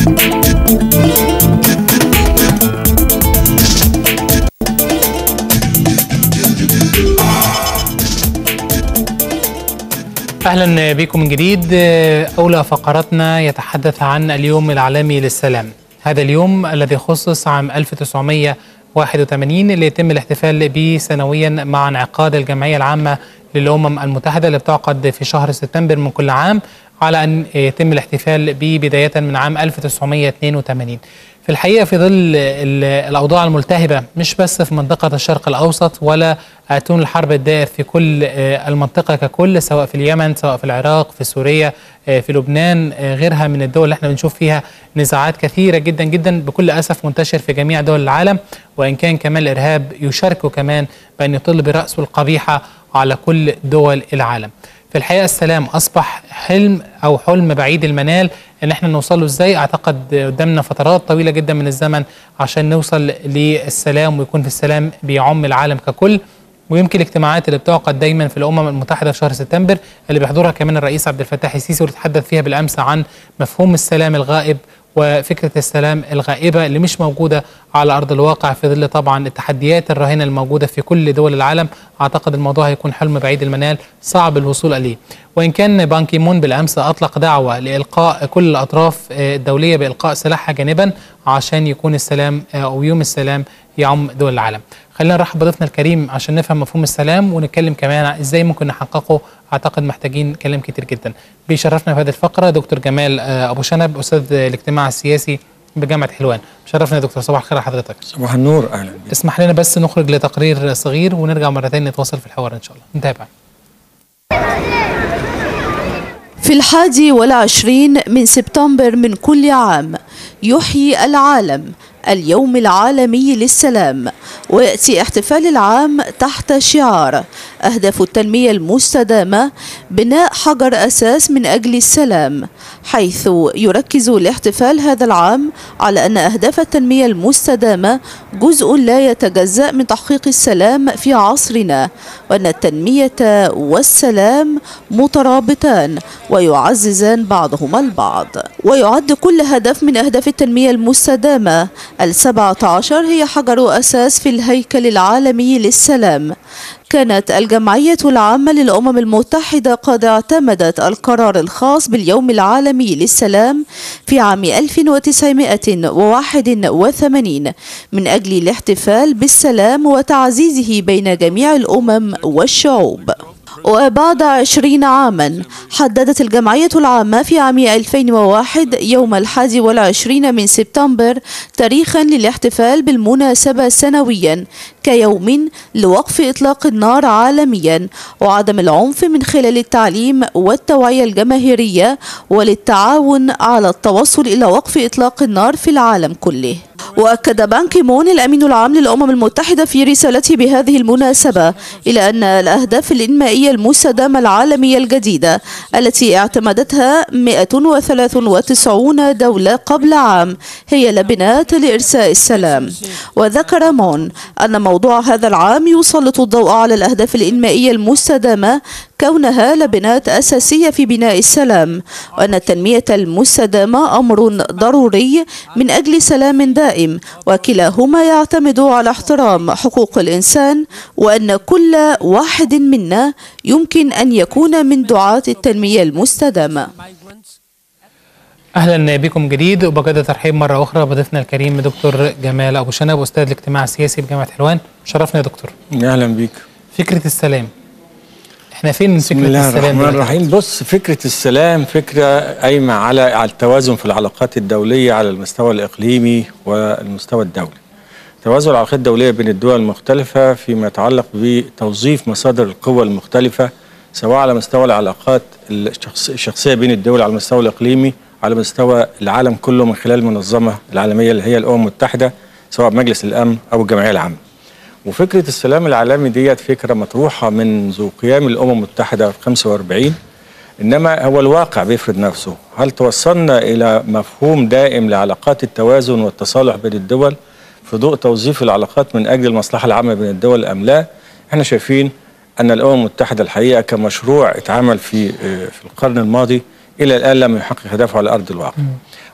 اهلا بكم من جديد اولى فقراتنا يتحدث عن اليوم العالمي للسلام هذا اليوم الذي خصص عام 1981 اللي يتم الاحتفال به سنويا مع انعقاد الجمعيه العامه للامم المتحده اللي بتعقد في شهر سبتمبر من كل عام على ان يتم الاحتفال به بدايه من عام 1982 في الحقيقه في ظل الاوضاع الملتهبه مش بس في منطقه الشرق الاوسط ولا اتون الحرب الدائر في كل المنطقه ككل سواء في اليمن سواء في العراق في سوريا في لبنان غيرها من الدول اللي احنا بنشوف فيها نزاعات كثيره جدا جدا بكل اسف منتشر في جميع دول العالم وان كان كمان الارهاب يشاركه كمان بان يطل براسه القبيحه على كل دول العالم. في الحقيقه السلام اصبح حلم او حلم بعيد المنال ان احنا نوصل له ازاي اعتقد قدامنا فترات طويله جدا من الزمن عشان نوصل للسلام ويكون في السلام بيعم العالم ككل ويمكن الاجتماعات اللي بتعقد دايما في الامم المتحده في شهر سبتمبر اللي بيحضرها كمان الرئيس عبد الفتاح السيسي واللي تحدث فيها بالامس عن مفهوم السلام الغائب وفكره السلام الغائبه اللي مش موجوده على ارض الواقع في ظل طبعا التحديات الراهنه الموجوده في كل دول العالم اعتقد الموضوع هيكون حلم بعيد المنال صعب الوصول اليه وان كان بان كيمون بالامس اطلق دعوه لالقاء كل الاطراف الدوليه بالقاء سلاحها جانبا عشان يكون السلام او يوم السلام يعم دول العالم خلينا نرحب بضيفنا الكريم عشان نفهم مفهوم السلام ونتكلم كمان ازاي ممكن نحققه اعتقد محتاجين كلام كتير جدا بيشرفنا في هذه الفقره دكتور جمال ابو شنب استاذ الاجتماع السياسي بجامعه حلوان شرفنا يا دكتور صباح الخير على حضرتك صباح النور اهلا بك اسمح لنا بس نخرج لتقرير صغير ونرجع مره ثانيه نتواصل في الحوار ان شاء الله نتابع في الحادي والعشرين من سبتمبر من كل عام يحيي العالم اليوم العالمي للسلام ويأتي احتفال العام تحت شعار أهداف التنمية المستدامة بناء حجر أساس من أجل السلام حيث يركز الاحتفال هذا العام على أن أهداف التنمية المستدامة جزء لا يتجزأ من تحقيق السلام في عصرنا وأن التنمية والسلام مترابطان ويعززان بعضهما البعض ويعد كل هدف من أهداف التنمية المستدامة السبعة عشر هي حجر أساس في الهيكل العالمي للسلام كانت الجمعية العامة للأمم المتحدة قد اعتمدت القرار الخاص باليوم العالمي للسلام في عام 1981 من أجل الاحتفال بالسلام وتعزيزه بين جميع الأمم والشعوب وبعد عشرين عاما حددت الجمعية العامة في عام 2001 يوم الحادي والعشرين من سبتمبر تاريخا للاحتفال بالمناسبة سنويا كيوم لوقف إطلاق النار عالميا وعدم العنف من خلال التعليم والتوعية الجماهيرية وللتعاون على التوصل إلى وقف إطلاق النار في العالم كله وأكد بان كيمون الأمين العام للأمم المتحدة في رسالته بهذه المناسبة إلى أن الأهداف الإنمائية المستدامة العالمية الجديدة التي اعتمدتها 193 دولة قبل عام هي لبنات لإرساء السلام وذكر مون أن موضوع هذا العام يسلط الضوء على الأهداف الإنمائية المستدامة كونها لبنات أساسية في بناء السلام وأن التنمية المستدامة أمر ضروري من أجل سلام دائم وكلاهما يعتمد على احترام حقوق الإنسان وأن كل واحد منا يمكن أن يكون من دعاة التنمية المستدامة اهلا بكم جديد وبجد ترحيب مره اخرى بضيفنا الكريم دكتور جمال ابو شنب استاذ الاجتماع السياسي بجامعه حلوان شرفنا يا دكتور اهلا بيك فكره السلام احنا فين من فكره بسم الله السلام الرحمن دلوقتي؟ الرحيم بص فكرة السلام فكرة قايمة على على التوازن في العلاقات الدولية على المستوى الإقليمي والمستوى الدولي توازن العلاقات الدولية بين الدول المختلفة فيما يتعلق بتوظيف مصادر القوى المختلفة سواء على مستوى العلاقات الشخص- الشخصية بين الدول على المستوى الإقليمي على مستوى العالم كله من خلال المنظمة العالمية اللي هي الأمم المتحدة سواء مجلس الأمن أو الجمعية العامة وفكرة السلام العالمي ديت فكرة مطروحة منذ قيام الأمم المتحدة في 45 إنما هو الواقع بيفرض نفسه هل توصلنا إلى مفهوم دائم لعلاقات التوازن والتصالح بين الدول في ضوء توظيف العلاقات من أجل المصلحة العامة بين الدول أم لا احنا شايفين أن الأمم المتحدة الحقيقة كمشروع اتعمل في في القرن الماضي إلى الآن لم يحقق هدفه على أرض الواقع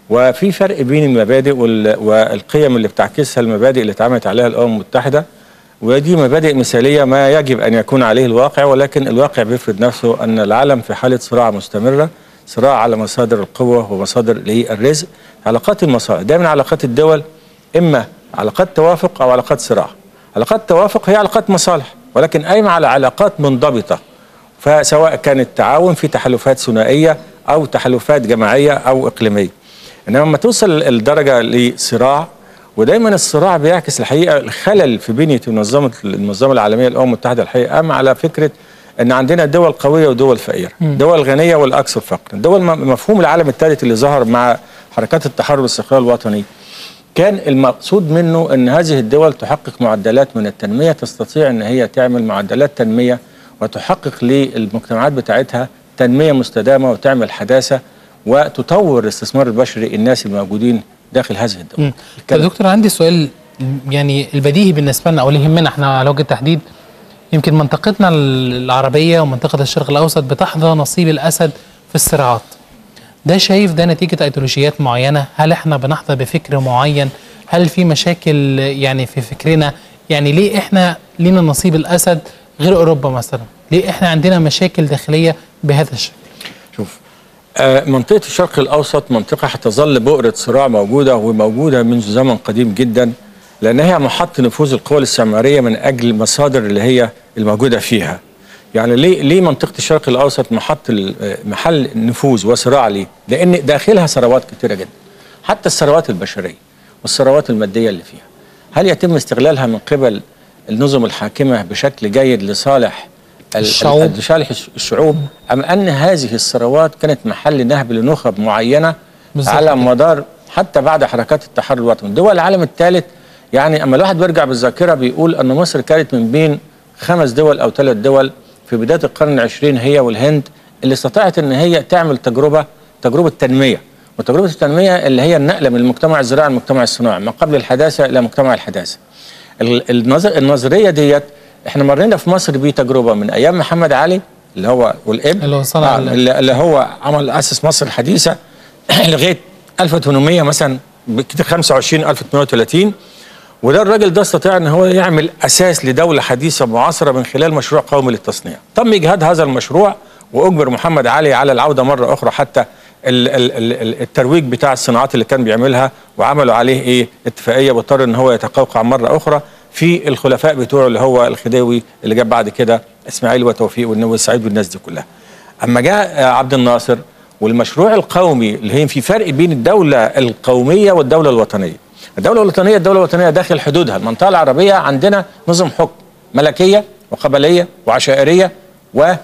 وفي فرق بين المبادئ وال- والقيم اللي بتعكسها المبادئ اللي اتعملت عليها الامم المتحده ودي مبادئ مثاليه ما يجب ان يكون عليه الواقع ولكن الواقع بيفرض نفسه ان العالم في حاله صراع مستمره صراع على مصادر القوه ومصادر الايه الرزق علاقات المصالح دايما علاقات الدول اما علاقات توافق او علاقات صراع علاقات توافق هي علاقات مصالح ولكن قايمه على علاقات منضبطه فسواء كانت تعاون في تحالفات ثنائيه او تحالفات جماعيه او اقليميه انما لما توصل الدرجه لصراع ودايما الصراع بيعكس الحقيقه الخلل في بنيه منظمه المنظمه العالميه للامم المتحده الحقيقه قام على فكره ان عندنا دول قويه ودول فقيره دول غنيه والاكثر فقرا دول م- مفهوم العالم الثالث اللي ظهر مع حركات التحرر والاستقلال الوطني كان المقصود منه ان هذه الدول تحقق معدلات من التنميه تستطيع ان هي تعمل معدلات تنميه وتحقق للمجتمعات بتاعتها تنميه مستدامه وتعمل حداثه وتطور الاستثمار البشري الناس الموجودين داخل هذه الدول. مم. طب دكتور عندي سؤال يعني البديهي بالنسبه لنا او اللي يهمنا احنا على وجه التحديد يمكن منطقتنا العربيه ومنطقه الشرق الاوسط بتحظى نصيب الاسد في الصراعات. ده شايف ده نتيجه ايديولوجيات معينه؟ هل احنا بنحظى بفكر معين؟ هل في مشاكل يعني في فكرنا؟ يعني ليه احنا لينا نصيب الاسد غير اوروبا مثلا؟ ليه احنا عندنا مشاكل داخليه بهذا الشكل؟ شوف آه، منطقة الشرق الأوسط منطقة هتظل بؤرة صراع موجودة وموجودة منذ زمن قديم جدا لأن هي محط نفوذ القوى الاستعمارية من أجل المصادر اللي هي الموجودة فيها يعني ليه ليه منطقة الشرق الأوسط محط ال- آه، محل نفوذ وصراع ليه؟ لأن داخلها ثروات كتيرة جدا حتى الثروات البشرية والثروات المادية اللي فيها هل يتم استغلالها من قبل النظم الحاكمة بشكل جيد لصالح ال- الشعوب. لصالح الش- الشعوب أم أن هذه الثروات كانت محل نهب لنخب معينة بالظبط على كده. مدار حتى بعد حركات التحرر الوطني دول العالم الثالث يعني أما الواحد بيرجع بالذاكرة بيقول أن مصر كانت من بين خمس دول أو ثلاث دول في بداية القرن العشرين هي والهند اللي استطاعت أن هي تعمل تجربة تجربة تنمية وتجربة التنمية اللي هي النقلة من المجتمع الزراعي للمجتمع الصناعي ما قبل الحداثة إلى مجتمع الحداثة ال- النظر النظريه ديت احنا مرينا في مصر بتجربه من ايام محمد علي اللي هو والابن اللي هو صنع آه ال- اللي, اللي هو عمل اسس مصر الحديثه لغايه 1800 مثلا بكتير 25 1830 وده الراجل ده استطاع ان هو يعمل اساس لدوله حديثه معاصره من خلال مشروع قومي للتصنيع تم اجهاد هذا المشروع واجبر محمد علي على العوده مره اخرى حتى ال- ال- ال- ال- الترويج بتاع الصناعات اللي كان بيعملها وعملوا عليه ايه اتفاقيه واضطر ان هو يتقوقع مره اخرى في الخلفاء بتوعه اللي هو الخديوي اللي جاب بعد كده اسماعيل وتوفيق والنبي السعيد والناس دي كلها اما جاء آه، عبد الناصر والمشروع القومي اللي هي في فرق بين الدوله القوميه والدوله الوطنيه الدوله الوطنيه الدوله الوطنيه داخل حدودها المنطقه العربيه عندنا نظم حكم ملكيه وقبليه وعشائريه و آه،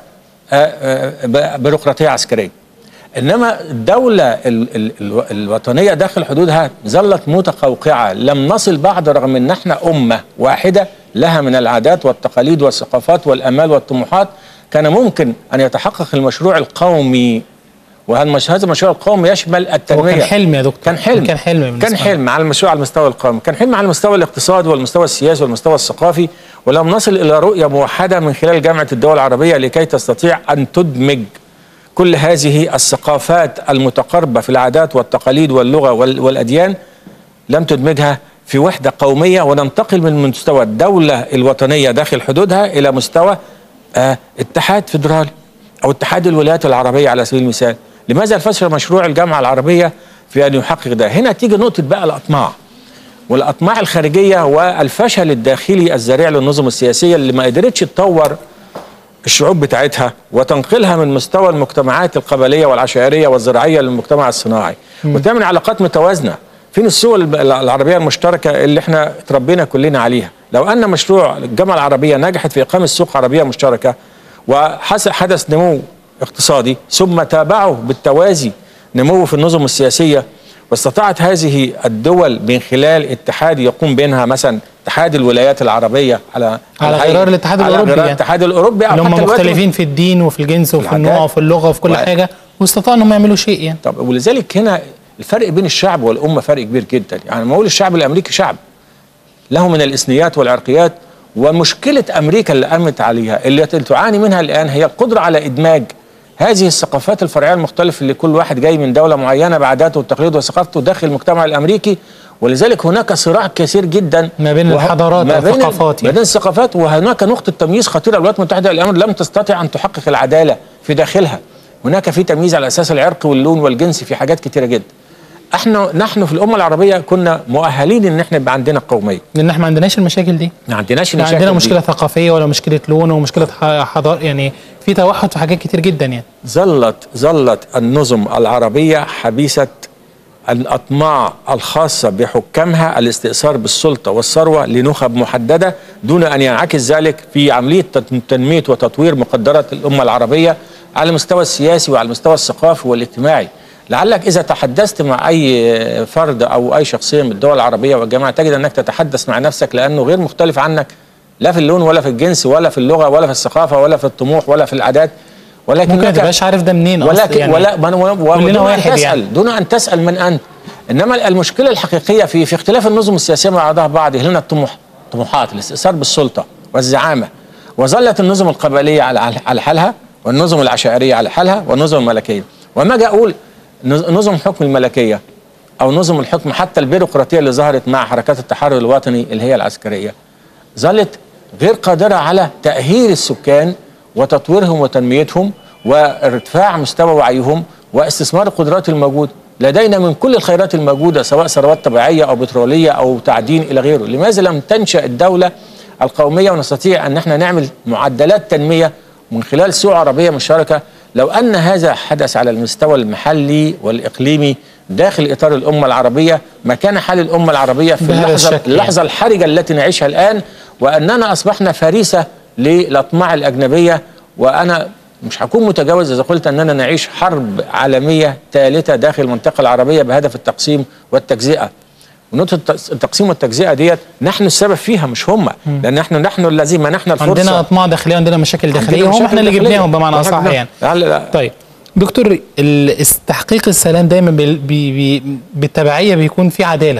آه، ب- بيروقراطيه عسكريه انما الدوله ال- ال- ال- الوطنيه داخل حدودها ظلت متقوقعه لم نصل بعد رغم ان احنا امه واحده لها من العادات والتقاليد والثقافات والامال والطموحات كان ممكن ان يتحقق المشروع القومي وهالمش- هذا المشروع القومي يشمل هو التنميه كان حلم يا دكتور كان حلم كان حلم بالنسبة كان لنا. حلم على المشروع على المستوى القومي كان حلم على المستوى الاقتصادي والمستوى السياسي والمستوى الثقافي ولم نصل الى رؤيه موحده من خلال جامعه الدول العربيه لكي تستطيع ان تدمج كل هذه الثقافات المتقاربه في العادات والتقاليد واللغه وال- والاديان لم تدمجها في وحده قوميه وننتقل من مستوى الدوله الوطنيه داخل حدودها الى مستوى آه اتحاد فيدرالي او اتحاد الولايات العربيه على سبيل المثال لماذا فشل مشروع الجامعه العربيه في ان يحقق ده هنا تيجي نقطه بقى الاطماع والاطماع الخارجيه والفشل الداخلي الذريع للنظم السياسيه اللي ما قدرتش تطور الشعوب بتاعتها وتنقلها من مستوى المجتمعات القبليه والعشائريه والزراعيه للمجتمع الصناعي وتعمل علاقات متوازنه فين السوق الب- العربيه المشتركه اللي احنا اتربينا كلنا عليها لو ان مشروع الجامعه العربيه نجحت في اقامه سوق عربيه مشتركه وحدث نمو اقتصادي ثم تابعه بالتوازي نمو في النظم السياسيه واستطاعت هذه الدول من خلال اتحاد يقوم بينها مثلا اتحاد الولايات العربيه على على هيئة- غرار الاتحاد على الأوروبي غرار يعني. الاتحاد الاوروبي أو اللي هم حتى الوقت مختلفين في الدين وفي الجنس وفي العادات. النوع وفي اللغه وفي كل و- حاجه واستطاعوا انهم يعملوا شيء يعني طب ولذلك هنا الفرق بين الشعب والامه فرق كبير جدا يعني لما اقول الشعب الامريكي شعب له من الاثنيات والعرقيات ومشكله امريكا اللي قامت عليها اللي تعاني منها الان هي القدره على ادماج هذه الثقافات الفرعيه المختلفه اللي كل واحد جاي من دوله معينه بعاداته وتقاليده وثقافته داخل المجتمع الامريكي ولذلك هناك صراع كثير جدا ما بين وه- الحضارات ما بين والثقافات ما يعني. بين الثقافات وهناك نقطه تمييز خطيره الولايات المتحده للامر لم تستطع ان تحقق العداله في داخلها هناك في تمييز على اساس العرق واللون والجنس في حاجات كثيره جدا احنا نحن في الامه العربيه كنا مؤهلين ان احنا يبقى عندنا قوميه لان احنا ما عندناش المشاكل دي ما عندناش لا المشاكل عندنا دي. مشكله ثقافيه ولا مشكله لون ومشكله ح- حضاره يعني في توحد في حاجات كتير جدا يعني ظلت ظلت النظم العربية حبيسة الأطماع الخاصة بحكامها الاستئثار بالسلطة والثروة لنخب محددة دون أن ينعكس ذلك في عملية تت- تنمية وتطوير مقدرات الأمة العربية على المستوى السياسي وعلى المستوى الثقافي والاجتماعي لعلك إذا تحدثت مع أي فرد أو أي شخصية من الدول العربية والجماعة تجد أنك تتحدث مع نفسك لأنه غير مختلف عنك لا في اللون ولا في الجنس ولا في اللغة ولا في الثقافة ولا في الطموح ولا في العادات ولكن ممكن ما لك- تبقاش عارف ده منين ولكن أصلا يعني ولا من و- و- كلنا دون واحد أن تسأل يعني. دون أن تسأل من أنت إنما المشكلة الحقيقية في في اختلاف النظم السياسية مع بعضها بعض هنا الطموح طموحات الاستئثار بالسلطة والزعامة وظلت النظم القبلية على على حالها والنظم العشائرية على حالها والنظم الملكية وما أجي أقول نظ- نظم حكم الملكية أو نظم الحكم حتى البيروقراطية اللي ظهرت مع حركات التحرر الوطني اللي هي العسكرية ظلت غير قادرة على تأهيل السكان وتطويرهم وتنميتهم وارتفاع مستوى وعيهم واستثمار القدرات الموجودة لدينا من كل الخيرات الموجودة سواء ثروات طبيعية أو بترولية أو تعدين إلى غيره لماذا لم تنشأ الدولة القومية ونستطيع أن احنا نعمل معدلات تنمية من خلال سوق عربية مشتركة لو أن هذا حدث على المستوى المحلي والإقليمي داخل إطار الأمة العربية ما كان حال الأمة العربية في بهذا اللحظة, الشكل يعني. اللحظة الحرجة التي نعيشها الآن وأننا أصبحنا فريسة للأطماع الأجنبية وأنا مش هكون متجاوز إذا قلت أننا نعيش حرب عالمية ثالثة داخل المنطقة العربية بهدف التقسيم والتجزئة ونقطة التقس- التقسيم والتجزئة ديت نحن السبب فيها مش هم لأن نحن نحن الذين منحنا الفرصة عندنا اطماع داخليه وعندنا مشاكل داخليه عندنا وهم مشاكل احنا اللي داخلية. جبناهم بمعنى اصح إحنا- يعني لا لا طيب دكتور ال- تحقيق السلام دايما بال- بي بي بالتبعيه بيكون في عداله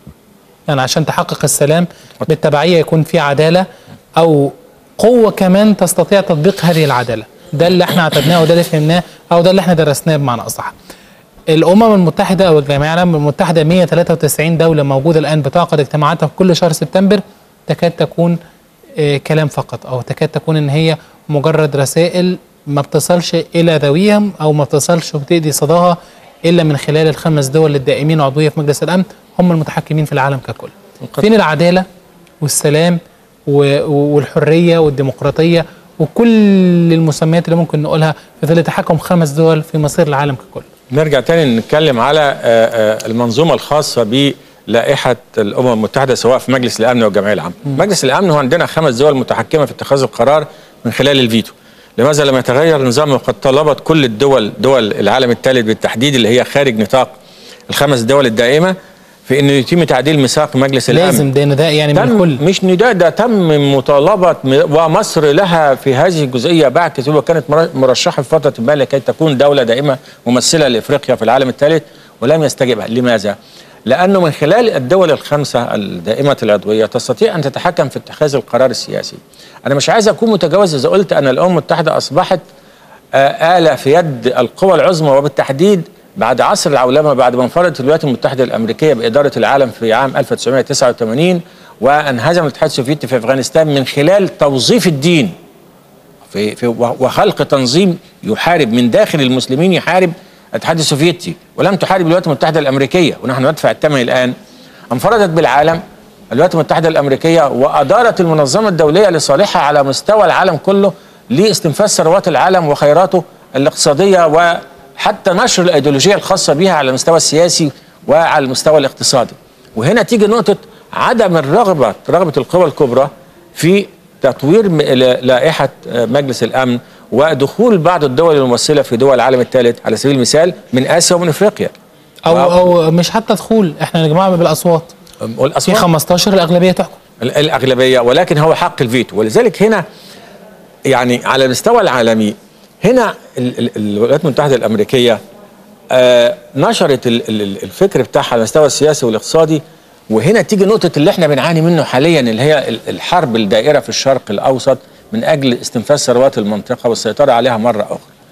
يعني عشان تحقق السلام بالتبعيه يكون في عداله او قوه كمان تستطيع تطبيق هذه العداله ده اللي احنا اعتدناه وده اللي فهمناه او ده اللي احنا درسناه بمعنى اصح الامم المتحده او الجمعيه العامه المتحده 193 دوله موجوده الان بتعقد اجتماعاتها في كل شهر سبتمبر تكاد تكون آه، كلام فقط او تكاد تكون ان هي مجرد رسائل ما بتصلش الى ذويهم او ما بتصلش وبتأدي صداها الا من خلال الخمس دول الدائمين عضويه في مجلس الامن هم المتحكمين في العالم ككل. فين العداله والسلام و- و- والحريه والديمقراطيه وكل المسميات اللي ممكن نقولها في ظل تحكم خمس دول في مصير العالم ككل. نرجع تاني نتكلم على آه، آه، المنظومة الخاصة بلائحة الأمم المتحدة سواء في مجلس الأمن والجمعية العامة مجلس الأمن هو عندنا خمس دول متحكمة في اتخاذ القرار من خلال الفيتو لماذا لم يتغير النظام وقد طلبت كل الدول دول العالم الثالث بالتحديد اللي هي خارج نطاق الخمس دول الدائمة في انه يتم تعديل ميثاق مجلس الامن لازم ده ده يعني من تم الكل مش نداء ده تم مطالبة م- ومصر لها في هذه الجزئية باع كتير وكانت مر- مرشحة في فترة ما لكي تكون دولة دائمة ممثلة لإفريقيا في العالم الثالث ولم يستجب لماذا؟ لأنه من خلال الدول الخمسة الدائمة العضوية تستطيع أن تتحكم في اتخاذ القرار السياسي أنا مش عايز أكون متجاوز إذا قلت أن الأمم المتحدة أصبحت آه، آلة في يد القوى العظمى وبالتحديد بعد عصر العولمة بعد ما انفردت الولايات المتحدة الأمريكية بإدارة العالم في عام 1989 وانهزم الاتحاد السوفيتي في أفغانستان من خلال توظيف الدين في في وخلق تنظيم يحارب من داخل المسلمين يحارب الاتحاد السوفيتي ولم تحارب الولايات المتحدة الأمريكية ونحن ندفع الثمن الآن انفردت بالعالم الولايات المتحدة الأمريكية وأدارت المنظمة الدولية لصالحها على مستوى العالم كله لاستنفاذ ثروات العالم وخيراته الاقتصادية وحتى نشر الأيديولوجية الخاصة بها على المستوى السياسي وعلى المستوى الاقتصادي وهنا تيجي نقطة عدم الرغبة رغبة القوى الكبرى في تطوير م- ل- لائحة آه، مجلس الأمن ودخول بعض الدول الممثلة في دول العالم الثالث على سبيل المثال من آسيا ومن أفريقيا او و- او مش حتى دخول احنا يا جماعه بالاصوات في والأصوات 15 الاغلبيه تحكم ال- الأغلبية ولكن هو حق الفيتو ولذلك هنا يعني على المستوى العالمي هنا ال- ال- الولايات المتحدة الأمريكية آه، نشرت ال- ال- الفكر بتاعها على المستوى السياسي والاقتصادي وهنا تيجي نقطة اللي احنا بنعاني منه حاليا اللي هي ال- الحرب الدائرة في الشرق الأوسط من أجل استنفاذ ثروات المنطقة والسيطرة عليها مرة أخرى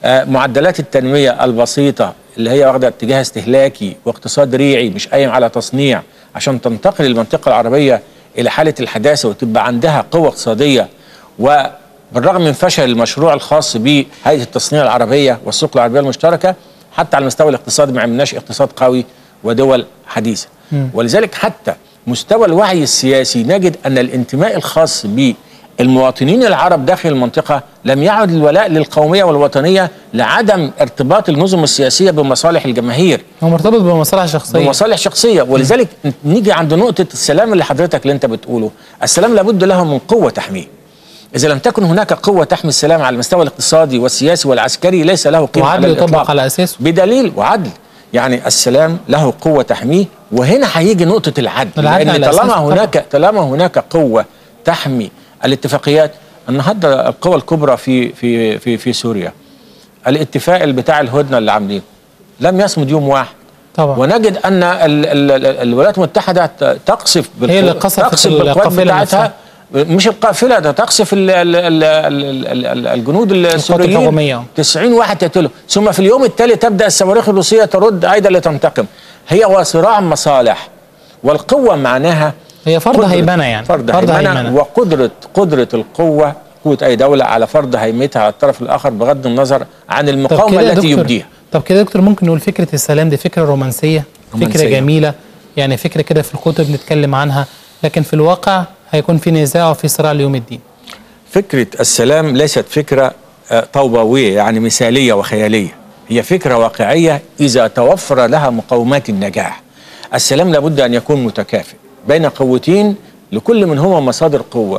آه، معدلات التنميه البسيطه اللي هي واخده اتجاه استهلاكي واقتصاد ريعي مش قايم على تصنيع عشان تنتقل المنطقه العربيه الى حاله الحداثه وتبقى عندها قوه اقتصاديه وبالرغم من فشل المشروع الخاص بهيئه التصنيع العربيه والسوق العربيه المشتركه حتى على المستوى الاقتصادي ما عملناش اقتصاد قوي ودول حديثه ولذلك حتى مستوى الوعي السياسي نجد ان الانتماء الخاص بالمواطنين العرب داخل المنطقه لم يعد الولاء للقوميه والوطنيه لعدم ارتباط النظم السياسيه بمصالح الجماهير هو مرتبط بمصالح شخصيه بمصالح شخصيه ولذلك نيجي عند نقطه السلام اللي حضرتك اللي انت بتقوله السلام لابد له من قوه تحميه اذا لم تكن هناك قوه تحمي السلام على المستوى الاقتصادي والسياسي والعسكري ليس له قيمه وعدل على يطبق الإطلاق. على اساسه بدليل وعدل يعني السلام له قوه تحميه وهنا هيجي نقطه العدل, العدل لان على طالما أساس هناك طالما هناك قوه تحمي الاتفاقيات النهارده القوى الكبرى في في في في سوريا الاتفاق اللي بتاع الهدنه اللي عاملينه لم يصمد يوم واحد طبعا ونجد ان ال ال ال الولايات المتحده ت- تقصف بالقو- هي اللي قصفت تقصف بالقوات القافلة بتاعتها مش القافله ده تقصف ال ال ال ال ال ال الجنود السوريين الحكومية. 90 واحد تقتله ثم في اليوم التالي تبدا الصواريخ الروسيه ترد ايضا لتنتقم هي وصراع مصالح والقوه معناها هي فرض قدرة- هيمنه يعني فرض, هيمنه, وقدره قدره القوه قوه اي دوله على فرض هيمتها على الطرف الاخر بغض النظر عن طب المقاومه كده يا التي دكتور- يبديها طب كده يا دكتور ممكن نقول فكره السلام دي فكره رومانسيه فكره رومانسية. جميله يعني فكره كده في الكتب نتكلم عنها لكن في الواقع هيكون في نزاع وفي صراع ليوم الدين فكرة السلام ليست فكرة آه، طوبوية يعني مثالية وخيالية هي فكرة واقعية إذا توفر لها مقومات النجاح السلام لابد أن يكون متكافئ بين قوتين لكل منهما مصادر قوة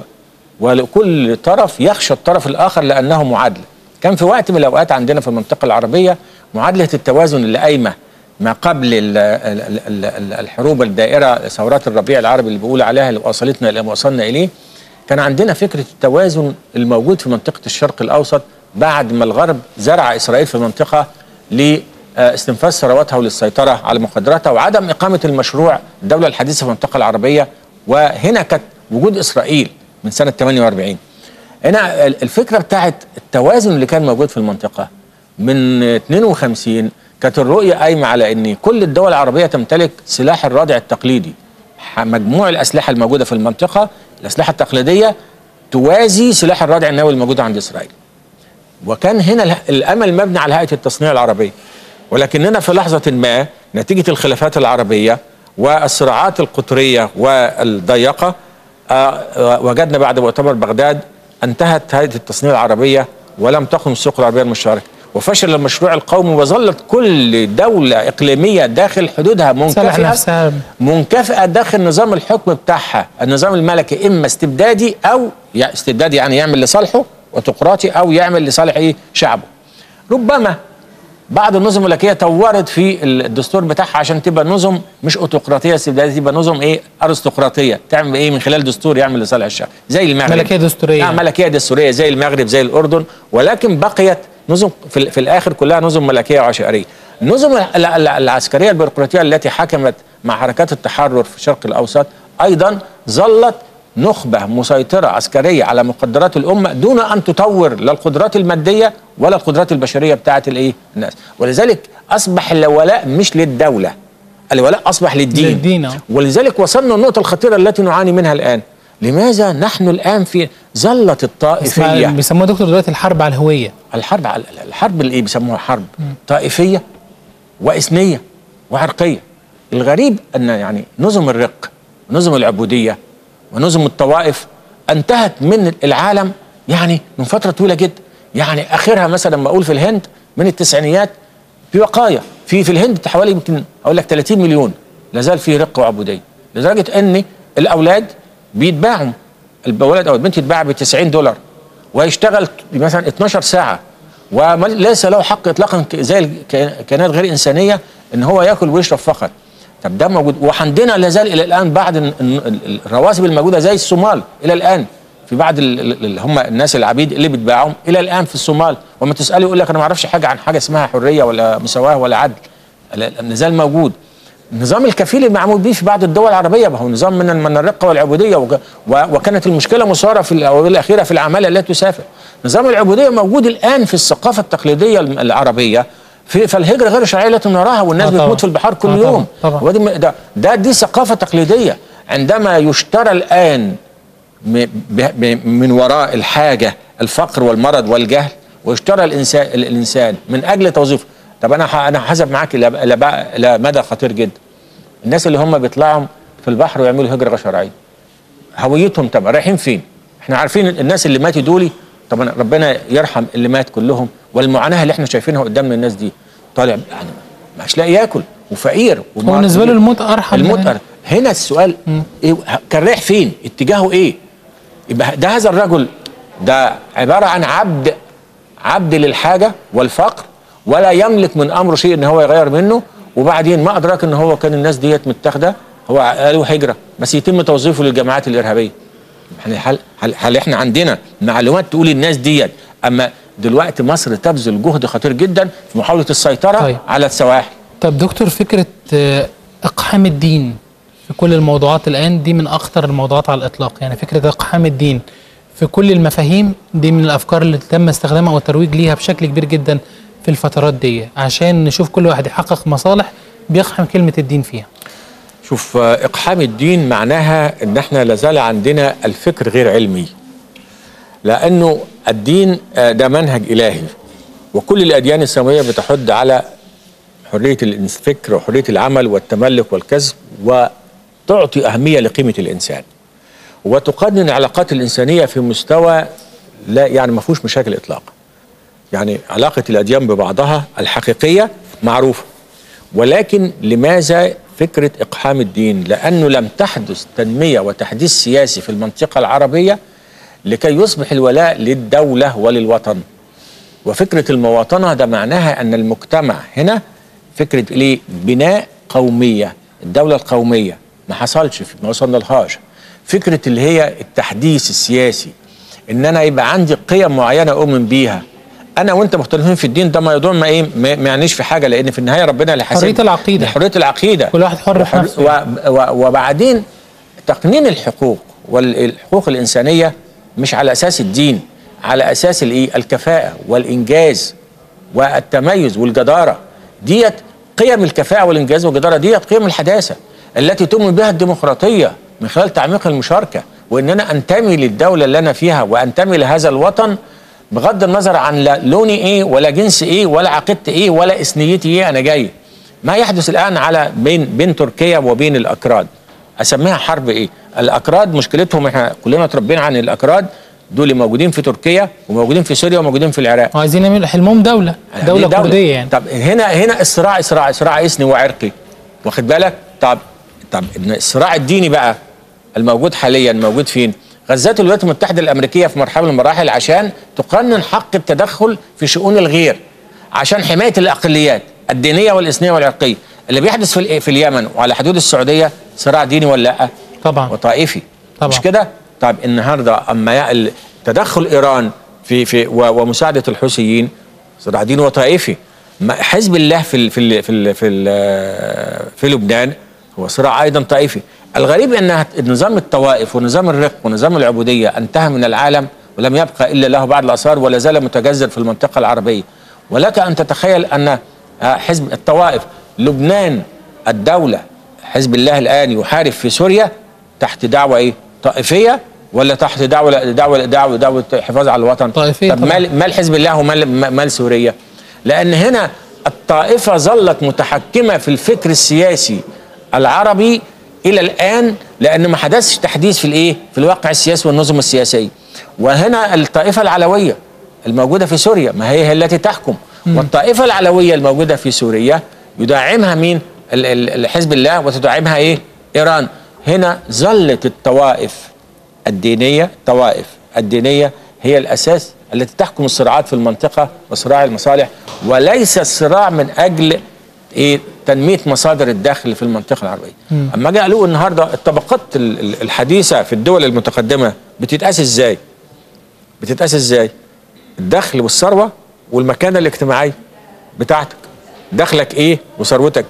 ولكل طرف يخشى الطرف الآخر لأنه معادلة كان في وقت من الأوقات عندنا في المنطقة العربية معادلة التوازن اللي قايمة ما قبل ال- ال- ال- ال- الحروب الدائرة ثورات الربيع العربي اللي بيقول عليها اللي وصلتنا إلى ما وصلنا إليه كان عندنا فكرة التوازن الموجود في منطقة الشرق الأوسط بعد ما الغرب زرع إسرائيل في المنطقة لاستنفاذ ثرواتها وللسيطرة على مقدراتها وعدم إقامة المشروع الدولة الحديثة في المنطقة العربية وهنا كانت وجود إسرائيل من سنة 48 هنا الفكرة بتاعت التوازن اللي كان موجود في المنطقة من 52 كانت الرؤية قايمة على أن كل الدول العربية تمتلك سلاح الرادع التقليدي مجموع الأسلحة الموجودة في المنطقة الأسلحة التقليدية توازي سلاح الرادع النووي الموجود عند إسرائيل وكان هنا اله- الامل مبني على هيئه التصنيع العربيه ولكننا في لحظه ما نتيجه الخلافات العربيه والصراعات القطريه والضيقه آه، آه، وجدنا بعد مؤتمر بغداد انتهت هيئه التصنيع العربيه ولم تقم السوق العربيه المشتركه وفشل المشروع القومي وظلت كل دوله اقليميه داخل حدودها صالح منكفئه نفسها منكفئه داخل نظام الحكم بتاعها النظام الملكي اما استبدادي او يع- استبدادي يعني يعمل لصالحه وتقراطي او يعمل لصالح ايه شعبه ربما بعض النظم الملكيه طورت في الدستور بتاعها عشان تبقى نظم مش اوتقراطيه استبداديه تبقى نظم ايه ارستقراطيه تعمل ايه من خلال دستور يعمل لصالح الشعب زي المغرب ملكية دستورية. نعم ملكيه دستوريه زي المغرب زي الاردن ولكن بقيت نظم في, ال- في الاخر كلها نظم ملكيه وعشائريه النظم ال- ال- العسكريه البيروقراطيه التي حكمت مع حركات التحرر في الشرق الاوسط ايضا ظلت نخبه مسيطره عسكريه على مقدرات الامه دون ان تطور لا القدرات الماديه ولا القدرات البشريه بتاعت الايه الناس ولذلك اصبح الولاء مش للدوله الولاء اصبح للدين, للدين، آه. ولذلك وصلنا النقطه الخطيره التي نعاني منها الان لماذا نحن الان في ظلت اسمها- الطائفيه بيسموها دكتور دلوقتي الحرب على الهويه الحرب على الحرب اللي إيه بيسموها حرب طائفيه واثنيه وعرقيه الغريب ان يعني نظم الرق ونظم العبوديه ونظم الطوائف انتهت من العالم يعني من فتره طويله جدا يعني اخرها مثلا لما اقول في الهند من التسعينيات في بقايا في في الهند حوالي يمكن اقول لك 30 مليون لا زال في رق وعبوديه لدرجه ان الاولاد بيتباعوا الولد او البنت يتباع ب 90 دولار ويشتغل مثلا 12 ساعه وليس له حق اطلاقا ك- زي الكائنات غير انسانيه ان هو ياكل ويشرب فقط طب ده موجود وعندنا لا زال الى الان بعض ال- ال- الرواسب الموجوده زي الصومال الى الان في بعض ال- ال- اللي هم الناس العبيد اللي بيتباعهم الى الان في الصومال وما تساله يقول لك انا ما اعرفش حاجه عن حاجه اسمها حريه ولا مساواه ولا عدل لا- لا زال موجود النظام الكفيل اللي معمول بيه في بعض الدول العربيه ما هو نظام من من الرقه والعبوديه وك- و- وكانت المشكله مثاره في الاونه الاخيره في العماله التي تسافر نظام العبوديه موجود الان في الثقافه التقليديه الم- العربيه في فالهجره غير الشرعيه التي نراها والناس آه طبعا. بتموت في البحار كل آه طبعا. يوم طبعا. ودي م- ده, ده دي ثقافه تقليديه عندما يشترى الان م- ب- ب- من وراء الحاجه الفقر والمرض والجهل ويشترى الانسان الانسان من اجل توظيفه طب انا ح- انا حسب معاك الى إلى بقى- الى مدى خطير جدا الناس اللي هم بيطلعوا في البحر ويعملوا هجره غير شرعيه هويتهم طب رايحين فين احنا عارفين الناس اللي ماتوا دولي طبعا ربنا يرحم اللي مات كلهم والمعاناه اللي احنا شايفينها قدامنا الناس دي طالع يعني مش لاقي ياكل وفقير هو بالنسبه له الموت ارحم الموت من- أرحم. هنا السؤال إيه كان رايح فين اتجاهه ايه يبقى ده هذا الرجل ده عباره عن عبد عبد للحاجه والفقر ولا يملك من امره شيء ان هو يغير منه وبعدين ما ادراك ان هو كان الناس ديت متاخده هو قالوا هجره بس يتم توظيفه للجماعات الارهابيه يعني هل, هل, هل احنا عندنا معلومات تقول الناس ديت اما دلوقتي مصر تبذل جهد خطير جدا في محاوله السيطره طيب. على السواحل طب دكتور فكره آه، اقحام الدين في كل الموضوعات الان دي من اخطر الموضوعات على الاطلاق يعني فكره اقحام الدين في كل المفاهيم دي من الافكار اللي تم استخدامها والترويج ليها بشكل كبير جدا في الفترات دي عشان نشوف كل واحد يحقق مصالح بيقحم كلمه الدين فيها شوف آه، اقحام الدين معناها ان احنا لازال عندنا الفكر غير علمي لانه الدين آه، ده منهج الهي وكل الاديان السماويه بتحض على حريه الفكر وحريه العمل والتملك والكسب وتعطي اهميه لقيمه الانسان وتقنن العلاقات الانسانيه في مستوى لا يعني ما فيهوش مشاكل اطلاقا يعني علاقه الاديان ببعضها الحقيقيه معروفه ولكن لماذا فكره اقحام الدين؟ لانه لم تحدث تنميه وتحديث سياسي في المنطقه العربيه لكي يصبح الولاء للدوله وللوطن. وفكره المواطنه ده معناها ان المجتمع هنا فكره ليه؟ بناء قوميه، الدوله القوميه ما حصلش ما وصلنا لهاش. فكره اللي هي التحديث السياسي ان انا يبقى عندي قيم معينه اؤمن بيها انا وانت مختلفين في الدين ده موضوع ما ايه ما ما يعنيش في حاجه لان في النهايه ربنا اللي حاسب حرية العقيدة. حريه العقيده كل واحد حر في وحر- نفسه و و وبعدين تقنين الحقوق والحقوق الانسانيه مش على اساس الدين على اساس الايه الكفاءه والانجاز والتميز والجداره ديت قيم الكفاءه والانجاز والجداره ديت قيم الحداثه التي تؤمن بها الديمقراطيه من خلال تعميق المشاركه وان انا انتمي للدوله اللي انا فيها وانتمي لهذا الوطن بغض النظر عن لا لوني ايه ولا جنس ايه ولا عقيدتي ايه ولا اثنيتي ايه انا جاي ما يحدث الان على بين بين تركيا وبين الاكراد اسميها حرب ايه الاكراد مشكلتهم احنا كلنا اتربينا عن الاكراد دول اللي موجودين في تركيا وموجودين في سوريا وموجودين في العراق وعايزين يعملوا حلمهم دوله دوله دي كرديه يعني طب هنا هنا الصراع صراع صراع اثني وعرقي واخد بالك طب طب الصراع الديني بقى الموجود حاليا موجود فين غزات الولايات المتحده الامريكيه في مرحله من المراحل عشان تقنن حق التدخل في شؤون الغير عشان حمايه الاقليات الدينيه والاثنيه والعرقيه اللي بيحدث في ال- في اليمن وعلى حدود السعوديه صراع ديني ولا لا طبعا وطائفي طبعا. مش كده طب النهارده اما يا- تدخل ايران في في و- ومساعده الحوثيين صراع ديني وطائفي ما- حزب الله في ال في ال في ال في, ال في لبنان هو صراع ايضا طائفي الغريب ان نظام الطوائف ونظام الرق ونظام العبوديه انتهى من العالم ولم يبقى الا له بعض الاثار ولا زال متجذر في المنطقه العربيه ولك ان تتخيل ان آه، حزب الطوائف لبنان الدوله حزب الله الان يحارب في سوريا تحت دعوه ايه؟ طائفيه ولا تحت دعوه دعوه دعوه دعوه حفاظ على الوطن؟ طائفية طب طبعاً. مال مال حزب الله ومال مال سوريا؟ لان هنا الطائفه ظلت متحكمه في الفكر السياسي العربي الى الان لان ما حدثش تحديث في الايه؟ في الواقع السياسي والنظم السياسيه. وهنا الطائفه العلويه الموجوده في سوريا ما هي هي التي تحكم والطائفه العلويه الموجوده في سوريا يدعمها مين؟ ال- ال- الحزب الله وتدعمها ايه؟ ايران. هنا ظلت الطوائف الدينيه الطوائف الدينيه هي الاساس التي تحكم الصراعات في المنطقه وصراع المصالح وليس الصراع من اجل ايه تنميه مصادر الدخل في المنطقه العربيه. اما جاء قالوا النهارده الطبقات ال- ال- الحديثه في الدول المتقدمه بتتقاس ازاي؟ بتتقاس ازاي؟ الدخل والثروه والمكانه الاجتماعيه بتاعتك. دخلك ايه وثروتك ايه؟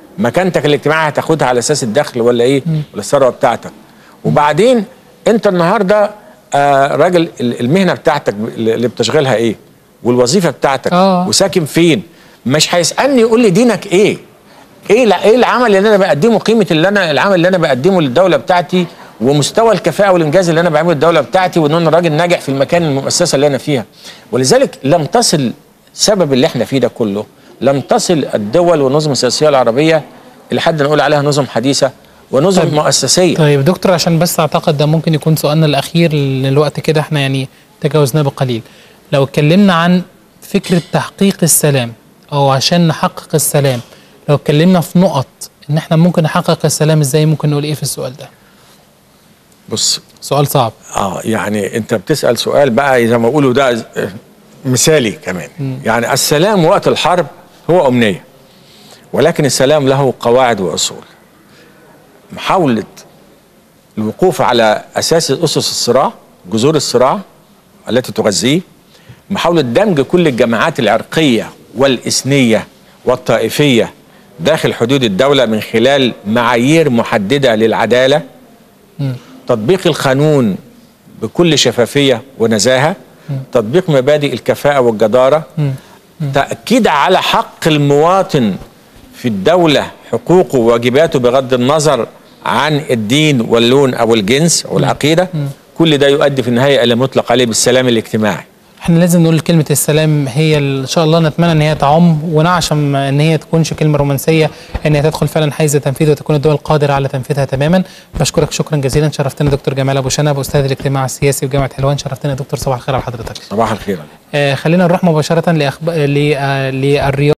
مكانتك الاجتماعيه هتاخدها على اساس الدخل ولا ايه ولا الثروه بتاعتك وبعدين انت النهارده آه راجل ال- المهنه بتاعتك اللي بتشغلها ايه والوظيفه بتاعتك آه. وساكن فين مش هيسالني يقول لي دينك ايه ايه لا ايه العمل اللي انا بقدمه قيمه اللي انا العمل اللي انا بقدمه للدوله بتاعتي ومستوى الكفاءه والانجاز اللي انا بعمله للدوله بتاعتي وان انا راجل ناجح في المكان المؤسسه اللي انا فيها ولذلك لم تصل سبب اللي احنا فيه ده كله لم تصل الدول والنظم السياسيه العربيه اللي حد نقول عليها نظم حديثه ونظم طيب. مؤسسيه طيب دكتور عشان بس اعتقد ده ممكن يكون سؤالنا الاخير للوقت كده احنا يعني تجاوزناه بقليل لو اتكلمنا عن فكره تحقيق السلام او عشان نحقق السلام لو اتكلمنا في نقط ان احنا ممكن نحقق السلام ازاي ممكن نقول ايه في السؤال ده بص سؤال صعب اه يعني انت بتسال سؤال بقى زي ما بيقولوا ده آه، مثالي كمان يعني السلام وقت الحرب هو امنيه ولكن السلام له قواعد واصول محاوله الوقوف على اساس اسس الصراع جذور الصراع التي تغذيه محاوله دمج كل الجماعات العرقيه والاثنيه والطائفيه داخل حدود الدوله من خلال معايير محدده للعداله تطبيق القانون بكل شفافيه ونزاهه تطبيق مبادئ الكفاءه والجداره تاكيد على حق المواطن في الدوله حقوقه وواجباته بغض النظر عن الدين واللون او الجنس او العقيده كل ده يؤدي في النهايه الى مطلق عليه بالسلام الاجتماعي احنا لازم نقول كلمة السلام هي ال- ان شاء الله نتمنى ان هي تعم ونعشم ان هي تكونش كلمة رومانسية ان هي تدخل فعلا حيز التنفيذ وتكون الدول قادرة على تنفيذها تماما بشكرك شكرا جزيلا شرفتنا دكتور جمال ابو شنب استاذ الاجتماع السياسي بجامعة حلوان شرفتنا دكتور صباح الخير على حضرتك صباح الخير آه خلينا نروح مباشرة لأخب... ل... آه للرياض